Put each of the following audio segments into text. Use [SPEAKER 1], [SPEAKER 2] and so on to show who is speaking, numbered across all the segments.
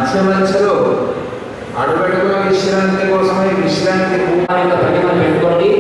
[SPEAKER 1] మధ్య మధ్యలో అడుగడుగుల విశ్రాంతి కోసమై విశ్రాంతి భూ-
[SPEAKER 2] ఆ యొక్క ప్రతిమను పెట్టుకోండి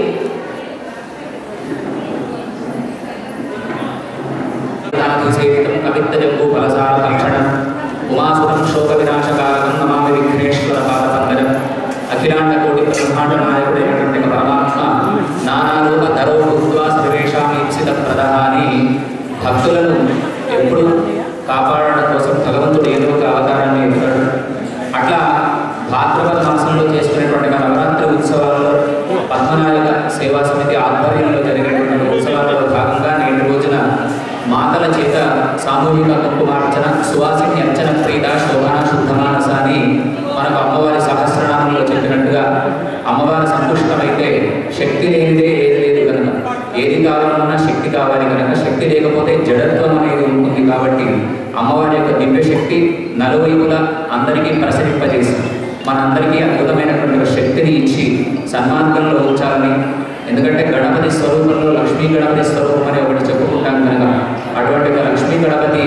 [SPEAKER 2] సేవితం కవిత్త జంబు ఫలసార తక్షణం ఉమాసురం శోక వినాశకారకం నమామి విఘ్నేశ్వర పాదపంకజం అఖిలాండ కోటి బ్రహ్మాండ నాయకుడైనటువంటి ఒక పరమాత్మ నానారూప ధరో భూత్వా సర్వేషాం ఈప్సిత ప్రదహాని భక్తులను ఎప్పుడు కాపాడడం కోసం భగవంతుడు ఏదో ఒక అవతారాన్ని ఎత్తాడు అట్లా భాద్రపద మాసంలో చేసుకునేటువంటి నవరాత్రి ఉత్సవాల్లో పద్మనాయక సేవా సమితి ఆధ్వర్యంలో జరిగినటువంటి ఉత్సవాలలో భాగంగా నేటి రోజున మాతల చేత సామూహిక కుంకుమార్చన సువాసిని అర్చన ప్రీత శోభన శుద్ధమానస అని మనకు అమ్మవారి సహస్రనామంలో చెప్పినట్టుగా అమ్మవారి సంతుష్టమైతే శక్తి లేనిదే ఏది లేదు కనుక ఏది కావాలన్నా శక్తి కావాలి కనుక శక్తి లేకపోతే జడత్వం అనేది ఉంటుంది కాబట్టి అమ్మవారి యొక్క దివ్య శక్తి నలువైపులా అందరికీ ప్రసరింపజేసి మనందరికీ అద్భుతమైనటువంటి ఒక శక్తిని ఇచ్చి సన్మార్గంలో ఉంచాలని ఎందుకంటే గణపతి స్వరూపంలో లక్ష్మీ గణపతి స్వరూపం అని ఒకటి చెప్పుకుంటాం కనుక అటువంటి ఒక లక్ష్మీ గణపతి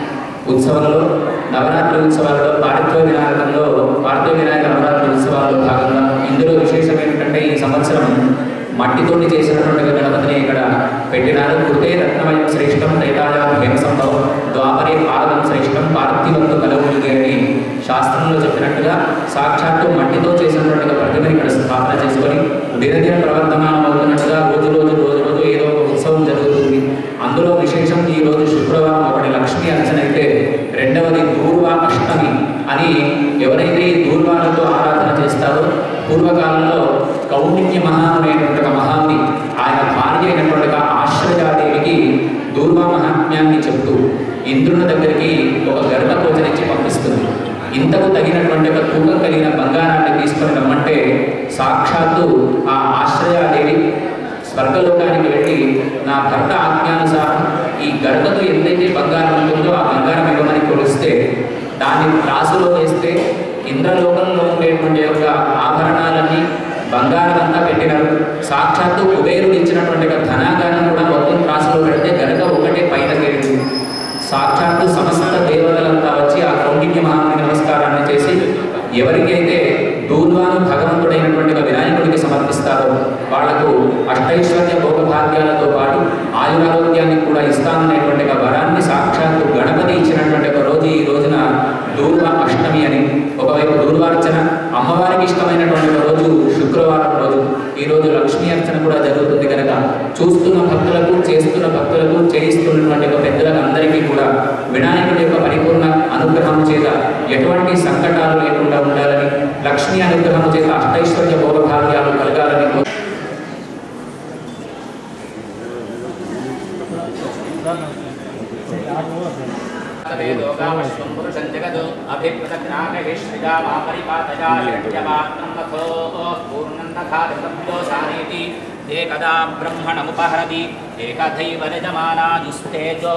[SPEAKER 2] ఉత్సవంలో నవరాత్రి ఉత్సవాలలో పారిత్వ వినాయకంలో పార్థివ వినాయక నవరాత్రి ఉత్సవాల్లో భాగంగా ఇందులో విశేషం ఏంటంటే ఈ సంవత్సరం మట్టితోటి చేసినటువంటి ఒక గణపతిని ఇక్కడ పెట్టినారు కృతే రత్నమయం శ్రేష్టం త్రైతాయాభ్యం సంభవం ద్వాపరే పాదం శ్రేష్టం పార్థివంతు కలవులుగి అని శాస్త్రంలో చెప్పినట్టుగా సాక్షాత్తు మట్టితో చేసినటువంటి ఒక ప్రతిమని ఇక్కడ స్థాపన చేసుకొని దినదిన ప్రవర్తమానం అవుతున్నట్టుగా రోజు రోజు రోజు రోజు ఏదో ఒక ఉత్సవం జరుగుతుంది అందులో విశేషం ఈ రోజు శుక్రవారం ఒకటి లక్ష్మీ అర్చన అయితే రెండవది దూర్వ అష్టమి అని ఎవరైతే ఈ దూర్వాలతో ఆరాధన చేస్తారో పూర్వకాలంలో కౌండిన్య మహామైనటువంటి ఒక మహాన్ని ఆయన భార్య అయినటువంటి ఒక ఆశ్రయాదేవికి దూర్వా మహాత్మ్యాన్ని చెప్తూ ఇంద్రుని దగ్గరికి ఒక గర్భకోచనిచ్చి పంపిస్తుంది ఇంతకు తగినటువంటి ఒక తూకం కలిగిన బంగారాన్ని తీసుకొని రమ్మంటే సాక్షాత్తు ఆ ఆశ్రయాదేవి స్వర్గలోకానికి వెళ్ళి నా భర్త ఆజ్ఞానుసారం ఈ గర్భతో ఎంతైతే బంగారం ఉంటుందో ఆ బంగారం ఇవ్వమని కొలిస్తే దాన్ని త్రాసులో వేస్తే ఇంద్రలోకంలో ఉండేటువంటి యొక్క ఆభరణాలన్నీ బంగారం అంతా పెట్టినారు సాక్షాత్తు కుబేరుడు ఇచ్చినటువంటి ఒక ధనాగారం కూడా మొత్తం త్రాసులో పెడితే గనక ఒకటే పైన తేలింది సాక్షాత్తు సమస్త దేవతలంతా వచ్చి ఆ కౌండిన్య మహాముని నమస్కారాన్ని చేసి ఎవరికైతే దూర్వాను భగవంతుడైనటువంటి ఒక వినాయకుడికి సమర్పిస్తారో వాళ్లకు అష్టైశ్వర్య భోగభాగ్యాలతో పాటు ఆయురారోగ్యాన్ని కూడా ఇస్తాననేటువంటి ఒక వరాన్ని సాక్షాత్తు గణపతి ఇచ్చినటువంటి ఒక రోజు ఈ రోజున దూర్వ అష్టమి అని ఒకవైపు దూర్వార్చన అమ్మవారికి ఇష్టమైనటువంటి ఒక రోజు శుక్రవారం రోజు ఈ రోజు లక్ష్మీ అర్చన కూడా జరుగుతుంది కనుక చూస్తున్న భక్తులకు చేస్తున్న భక్తులకు చేయిస్తున్నటువంటి ఒక పెద్దలకు అందరికీ కూడా వినాయకుడి యొక్క పరిపూర్ణ అనుగ్రహం చేత ఎటువంటి సంకటాలు లేకుండా ఉండాలని లక్ష్మీ అనుగ్రహం చేత అష్టైశ్వర్య భోగభాగ్యాలు కలగాలని కోరు-
[SPEAKER 3] వేదోగామశ్వం పురుషం జగద్ అభిప్రదజ్ఞానహిశ్రిగా మా పరిపాతయా యజ్ఞమాత్రం తథో పూర్ణం తథా ధృతబ్దోసానేతి ఏకదా బ్రహ్మణముపహరతి ఏకథైవ యజమానాయుస్తేజో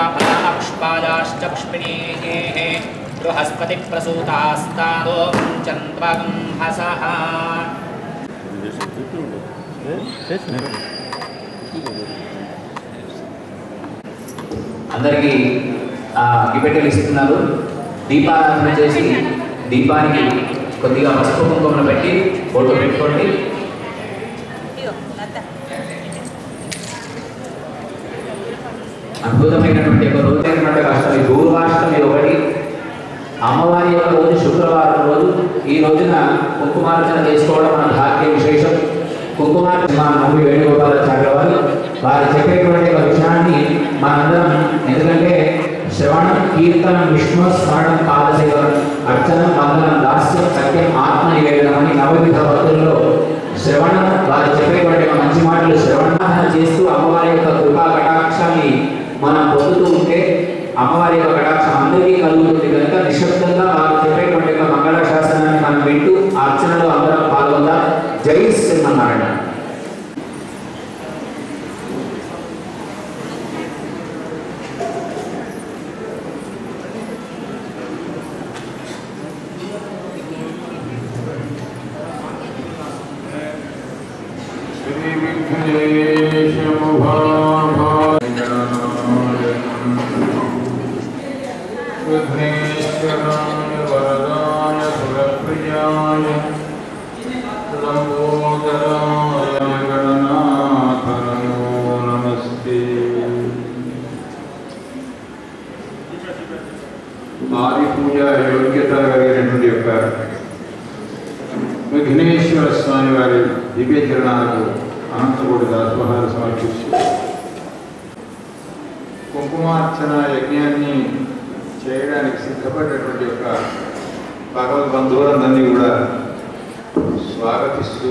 [SPEAKER 3] జాపదాక్ష్పాదాశ్చక్ష్మిణేः బృహస్పతి ప్రసూతాస్తాదో చంద్రగం హసః
[SPEAKER 2] అందరికీ ఆ, గిపెట్టెలు ఇస్తున్నారు దీపారాధన చేసి దీపానికి కొద్దిగా పసుపు కుంకుమను పెట్టి ఫోటో పెట్టుకోండి అద్భుతమైనటువంటి ఒక రోజు అయినటువంటి అష్టమి దూర్వాష్టమి ఒకటి అమ్మవారి యొక్క రోజు శుక్రవారం రోజు ఈ రోజున కుంకుమార్చన చేసుకోవడం మన భాగ్య విశేషం కుంకుమార్చన మా నమ్మి వేణుగోపాలాచార్య వారు వారు చెప్పేటువంటి ఒక విషయాన్ని మనందరం ఎందుకంటే శ్రవణం కీర్తనం విష్ణు స్మరణం పాదసేవనం అర్చనం మంగళం దాస్యం సత్యం ఆత్మ నివేదనం అని నవవిధ భక్తుల్లో శ్రవణం వారు చెప్పేటువంటి ఒక మంచి మాటలు శ్రవణాధన చేస్తూ అమ్మవారి యొక్క కృపా కటాక్షాన్ని మనం పొందుతూ ఉంటే అమ్మవారి యొక్క కటాక్షం అందరికీ కలుగుతుంది కనుక నిశ్శబ్దంగా వారు చెప్పేటువంటి ఒక మంగళ శాసనాన్ని మనం వింటూ ఆ అర్చనలో అందరం పాల్గొందాం జై శ్రీమన్నారాయణ
[SPEAKER 1] విఘ్నేశ్వరాయ వరదాయ నాకు అనంతకోటి దాసోహాలు సమర్పించి కుంకుమార్చన యజ్ఞాన్ని చేయడానికి సిద్ధపడ్డటువంటి యొక్క భగవద్బంధువులందరినీ కూడా స్వాగతిస్తూ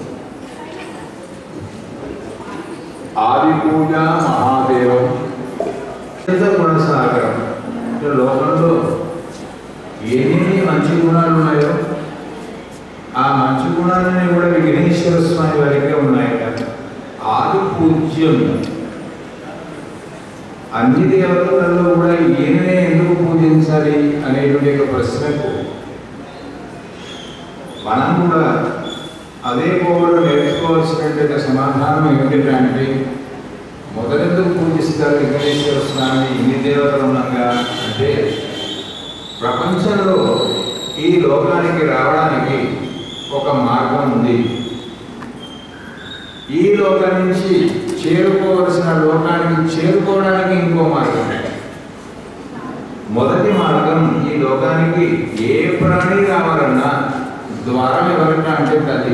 [SPEAKER 1] ఆది పూజ మహాదేవం ఎంత గుణసాగరం అంటే లోకంలో ఎన్ని మంచి గుణాలు ఉన్నాయో ఆ మంచి గుణాలన్నీ కూడా విఘ్నేశ్వర స్వామి వారికే ఉన్నాయట ఆది పూజ్యం అన్ని దేవతలలో కూడా ఈయననే ఎందుకు పూజించాలి అనేటువంటి ఒక ప్రశ్నకు మనం కూడా అదే కోవలో నేర్చుకోవాల్సినటువంటి సమాధానం ఏమిటంటే మొదలెందుకు పూజిస్తారు వెంకటేశ్వర స్వామి ఇన్ని దేవతలు ఉన్నాగా అంటే ప్రపంచంలో ఈ లోకానికి రావడానికి ఒక మార్గం ఉంది ఈ లోకం నుంచి చేరుకోవలసిన లోకానికి చేరుకోవడానికి ఇంకో మార్గం మొదటి మార్గం ఈ లోకానికి ఏ ప్రాణి రావాలన్నా ద్వారం ఎవరన్నా అంటే తల్లి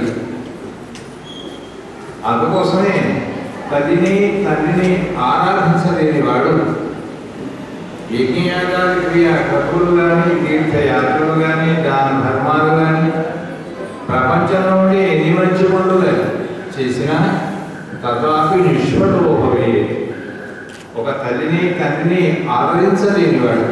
[SPEAKER 1] అందుకోసమే తల్లిని తండ్రిని ఆరాధించలేని వాడు యజ్ఞయాగాది క్రియ కర్పులు కానీ తీర్థయాత్రలు కానీ దాన ధర్మాలు కానీ ప్రపంచంలో ఉండే ఎన్ని మంచి పనులు కానీ చేసినా తథాపి నిష్ఫలోభవే ఒక తల్లిని తండ్రిని ఆదరించలేని వాడు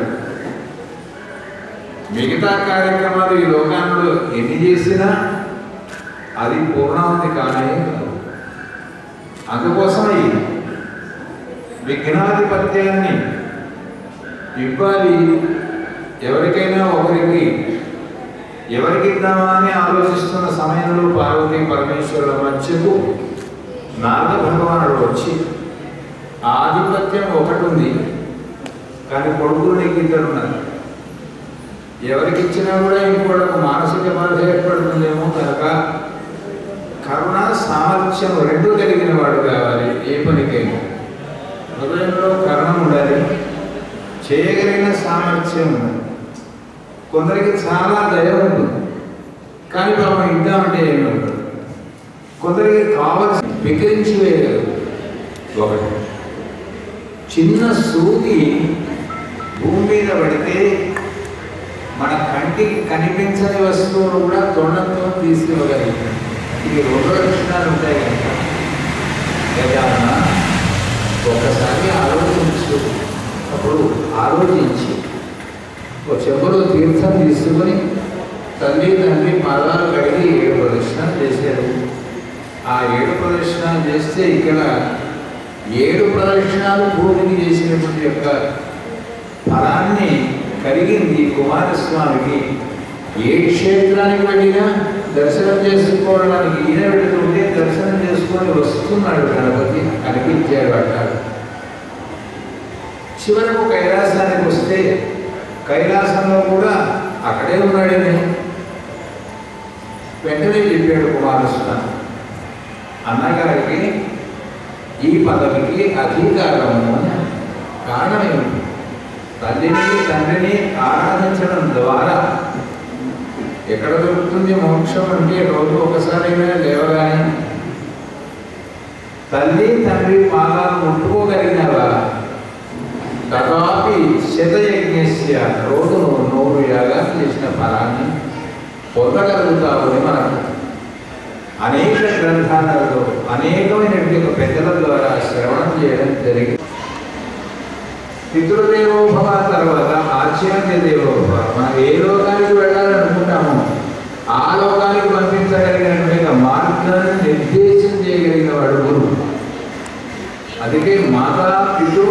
[SPEAKER 1] మిగతా కార్యక్రమాలు ఈ లోకంలో ఎన్ని చేసినా అది పూర్ణావతి కానే కాదు అందుకోసమై విఘ్నాధిపత్యాన్ని ఇవ్వాలి ఎవరికైనా ఒకరికి ఎవరికి ఇద్దామా అని ఆలోచిస్తున్న సమయంలో పార్వతీ పరమేశ్వరుల మధ్యకు నారద భగవానుడు వచ్చి ఆధిపత్యం ఒకటి ఉంది కానీ కొడుకులు నీకు ఇద్దరు ఉన్నారు ఎవరికి ఇచ్చినా కూడా ఇంకోటి మానసిక బాధ ఏర్పడుతుందేమో కనుక కరుణ సామర్థ్యం రెండు కలిగిన వాడు కావాలి ఏ పనికైనా హృదయంలో కరుణ ఉండాలి చేయగలిగిన సామర్థ్యం ఉండాలి కొందరికి చాలా దయ ఉంటుంది కానీ పాపం ఇద్దామంటే ఏమి ఉండదు కొందరికి కావలసి వికరించి వేయగలరు ఒకటి చిన్న సూది భూమి మీద పడితే మన కంటికి కనిపించని వస్తువును కూడా తొండంతో తీసుకువగలుగుతాం ఇది రెండు లక్షణాలు ఉంటాయి కనుక గజాన ఒకసారి ఆలోచించు అప్పుడు ఆలోచించి ఒక చెంబులో తీర్థం తీసుకుని తల్లి తండ్రి పాదాలు కడిగి ఏడు ప్రదక్షిణాలు చేశారు ఆ ఏడు ప్రదక్షిణాలు చేస్తే ఇక్కడ ఏడు ప్రదక్షిణాలు భూమికి చేసినటువంటి యొక్క ఫలాన్ని కలిగింది కుమారస్వామికి ఏ క్షేత్రానికి వెళ్ళినా దర్శనం చేసుకోవడానికి ఈయన వెళుతుంటే దర్శనం చేసుకొని వస్తున్నాడు గణపతి కనిపించాడు అంటాడు చివరకు కైలాసానికి వస్తే కైలాసంలో కూడా అక్కడే ఉన్నాడని వెంటనే చెప్పాడు కుమారస్వామి అన్నగారికి ఈ పదవికి అధికారము కారణం ఏమిటి తల్లిని తండ్రిని ఆరాధించడం ద్వారా ఎక్కడ దొరుకుతుంది మోక్షం అంటే రోజు ఒకసారైనా లేవగానే తల్లి తండ్రి పాదాలు ముట్టుకోగలిగినవా తథాపి శతయజ్ఞస్య రోజు నువ్వు నూరు యాగాలు చేసిన ఫలాన్ని పొందగలుగుతావు మనకు అనేక గ్రంథాలలో అనేకమైనటువంటి పెద్దల ద్వారా శ్రవణం చేయడం జరిగింది పితృదేవోభవ తర్వాత ఆచార్య దేవోభవ మనం ఏ లోకానికి వెళ్ళాలనుకుంటామో ఆ లోకానికి పంపించగలిగినటువంటి మార్గాన్ని నిర్దేశం చేయగలిగిన వాడు గురువు అందుకే మాతా పితృ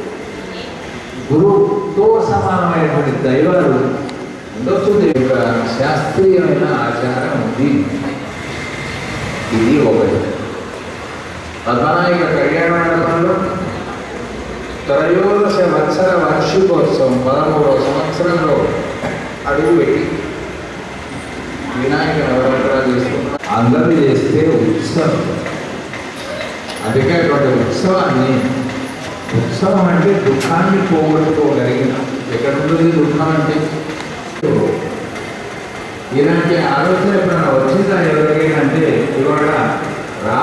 [SPEAKER 1] గురువుతో సమానమైనటువంటి దైవాలు ఉండొస్తుంది యొక్క శాస్త్రీయమైన ఆచారం ఉంది ఇది ఒకటి పద్మనాయక కళ్యాణ మండపంలో త్రయోదశ వత్సర వార్షికోత్సవం పదమూడవ సంవత్సరంలో అడుగుపెట్టి వినాయక నవరాత్రాలు చేసుకున్న అందరూ చేస్తే ఉత్సవం అందుకే అటువంటి ఉత్సవాన్ని ఉత్సవం అంటే దుఃఖాన్ని పోగొట్టుకోగలిగిన ఎక్కడ ఉంటుంది దుఃఖం అంటే ఇలాంటి ఆలోచన ఎప్పుడైనా వచ్చిందా ఎవరికైనా అంటే ఇవాళ రా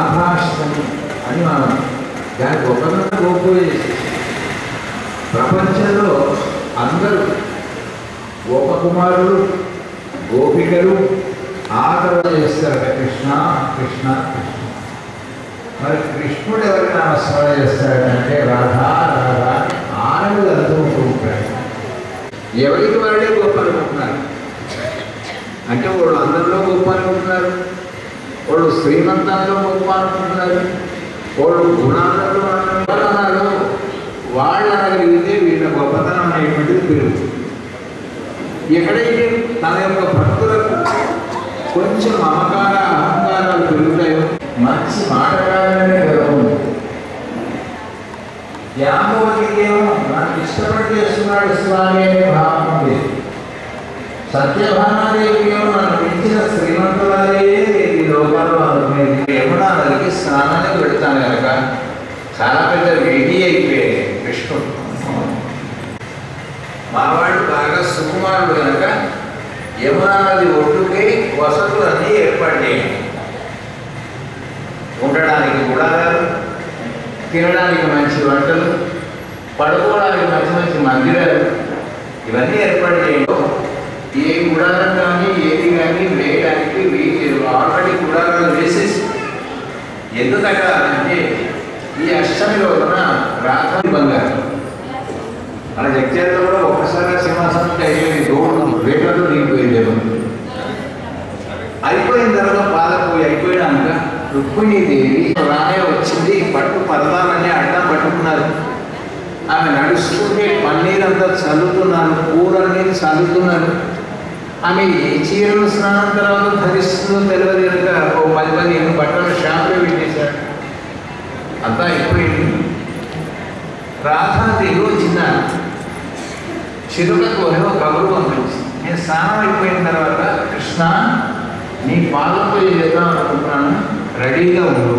[SPEAKER 1] అని మనం దాని గొప్పతనం గొప్ప ప్రపంచంలో అందరూ గోపకుమారులు గోపికలు ఆదరణ చేస్తారు కృష్ణ కృష్ణ కృష్ణ మరి కృష్ణుడు ఎవరి నామస్మరణ చేస్తాడంటే రాధా రాధా ఆనలు అందుకుంటూ ఉంటాడు ఎవరికి వాడే గొప్ప అనుకుంటున్నారు అంటే వాళ్ళు అందరిలో గొప్ప అనుకుంటున్నారు వాళ్ళు శ్రీమంతంలో గొప్ప అనుకుంటున్నారు వాళ్ళు గుణాలలో అన్నారు వాళ్ళు అనగలిగితే వీళ్ళ గొప్పతనం అనేటువంటిది పెరుగుతుంది ఎక్కడైతే తన యొక్క భక్తులకు కొంచెం మమకార అహంకారాలు పెరుగుతాయో మంచి మాటగానే గర్వం జాంబవతికి ఏమో నాకు ఇష్టపడి చేస్తున్నాడు స్వామి అనే భావం ఉంది సత్యభామాదేవి ఏమో నన్ను మించిన శ్రీమంతురాలే ఈ లోకాల్లో అనుకునేది యమునా నదికి స్నానానికి వెళ్తాను కనుక చాలా పెద్ద వేడి అయిపోయాయి కృష్ణుడు మావాడు బాగా సుకుమారుడు కనుక యమునా నది ఒడ్డుకి వసతులన్నీ ఏర్పాటు చేయండి ఉండడానికి గుడారాలు తినడానికి మంచి వంటలు పడుకోవడానికి మంచి మంచి మందిరాలు ఇవన్నీ ఏర్పాటు చేయండి ఏ గుడారం కానీ ఏది కానీ వేయడానికి వీలు ఆల్రెడీ గుడారాలు వేసేసి ఎందుకట అంటే ఈ అష్టమి రోజున రాత్రి బంగారం మన జగ్జాతలో కూడా ఒక్కసారి సింహాసనం అయిపోయింది దూరం రేట్లతో నీడిపోయింది అయిపోయిన తర్వాత పాలపోయి అయిపోయినాక రుక్మిణీదేవి రానే వచ్చింది పట్టు పర్వాలన్నీ అడ్డం పట్టుకున్నారు ఆమె నడుస్తుంటే పన్నీరంతా చల్లుతున్నారు కూరని చల్లుతున్నారు ఆమె ఏ చీరలు స్నానం తర్వాత ధరిస్తుందో తెలియదు కనుక ఓ పది పదిహేను బట్టలు షాంపూ పెట్టేశాడు అంతా అయిపోయింది రాధాదేవి చిన్న చిరులకు ఏదో కబురు పంపించి నేను స్నానం అయిపోయిన తర్వాత కృష్ణ నీ పాలతో చేద్దాం అనుకుంటున్నాను రెడీగా ఉండు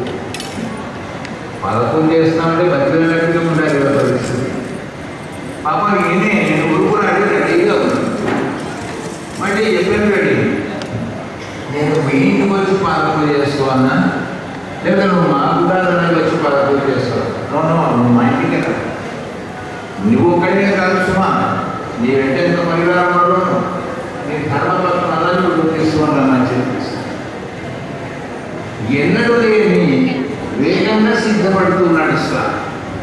[SPEAKER 1] పదకొండు చేస్తామంటే బతికినట్టుగా ఉండాలి కదా పరిస్థితి పాపం ఈయనే నేను ఉరుకురాడి రెడీగా ఉంది మళ్ళీ చెప్పాను రెడీ నేను మీ ఇంటికి వచ్చి పాలకులు చేసుకోవాలన్నా లేదా నువ్వు మా గుడారానికి వచ్చి పాలకులు చేసుకోవాలి నో నువ్వు మా ఇంటికి రా నువ్వు ఒక్కడే కాదు సుమా నీ వెంట ఎంత పరివారం వాళ్ళు నీ ధర్మపత్రం అలా నువ్వు తీసుకోవాలన్నా చెప్పేసి ఎన్నడూ లేని వేగంగా సిద్ధపడుతున్నాడు స్వామి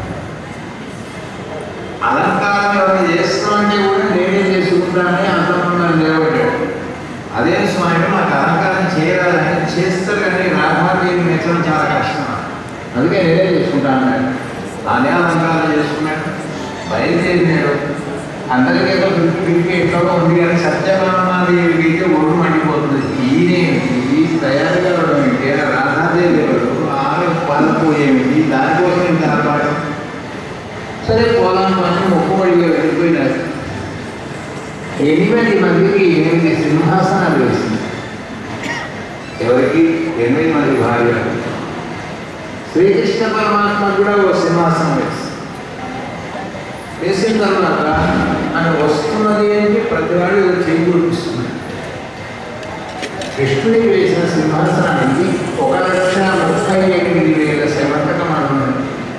[SPEAKER 1] అలంకారం ఎవరు చేస్తామంటే కూడా నేనే చేసుకుంటానని అంతకుండా నిలబడ్డాడు అదే స్వామి మాకు అలంకారం చేయరాదని చేస్తారు కానీ రామాదేవి మెచ్చడం చాలా కష్టం అందుకే నేనే చేసుకుంటాను అన్నాడు తానే అలంకారం చేసుకున్నాడు బయలుదేరినాడు అందరికీ ఏదో పిలిపి పిలిపి ఎట్లా ఉంది కానీ సత్యభామాదేవికి అయితే ఒళ్ళు మండిపోతుంది ఈయనేమిటి ఈ తయారుగా రావడం ఏంటి రాధాదేవి ఎవరు ఆమె పలుపు ఏమిటి దానికోసం ఇంత అలవాటు సరే పోదాం పని మొక్కుబడిగా వెళ్ళిపోయినారు ఎనిమిది మందికి ఎనిమిది సింహాసనాలు వేసింది ఎవరికి ఎనిమిది మంది భార్య శ్రీకృష్ణ పరమాత్మ కూడా ఓ సింహాసనం వేసింది వేసిన తర్వాత ఆయన వస్తున్నది ఏంటి ప్రతివాడు ఏదో చేయి చూపిస్తున్నాడు కృష్ణుడికి వేసిన సింహాసనానికి ఒక లక్ష ముప్పై ఎనిమిది వేల శవంతకం అనుకున్నాడు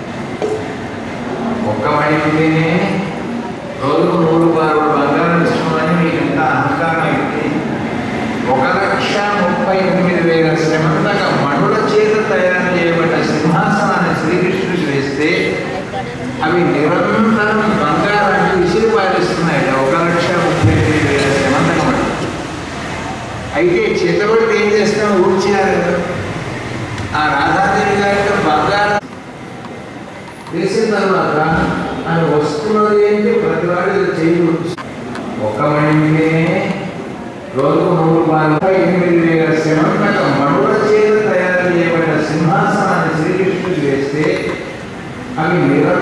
[SPEAKER 1] ఒక్క మణితేనే రోజుకు నూరు బారు బంగారం ఇస్తున్నామని మీకు ఎంత అహంకారం అయితే ఒక లక్ష ముప్పై ఎనిమిది వేల శ్రమంతక మణుల చేత తయారు చేయబడ్డ సింహాసనాన్ని శ్రీకృష్ణుడికి వేస్తే అవి నిరంతరం బంగారాన్ని విసిరి పారిస్తున్నాయి ఒక లక్ష ముప్పై ఎనిమిది వేల శ్రమంతక మణులు అయితే చేతబడితే ఏం చేస్తాం ఊడ్చారు ఆ రాధాదేవి గారితో బంగారం వేసిన తర్వాత ఆయన వస్తున్నది ఏంటి ప్రతివాడు చేయి ఒక మణినే రోజుకు నూరు రూపాయలు ఎనిమిది వేల శ్రమంతక మనుల చేత తయారు చేయబడిన సింహాసనాన్ని శ్రీకృష్ణుడికి వేస్తే అవి నిరంతరం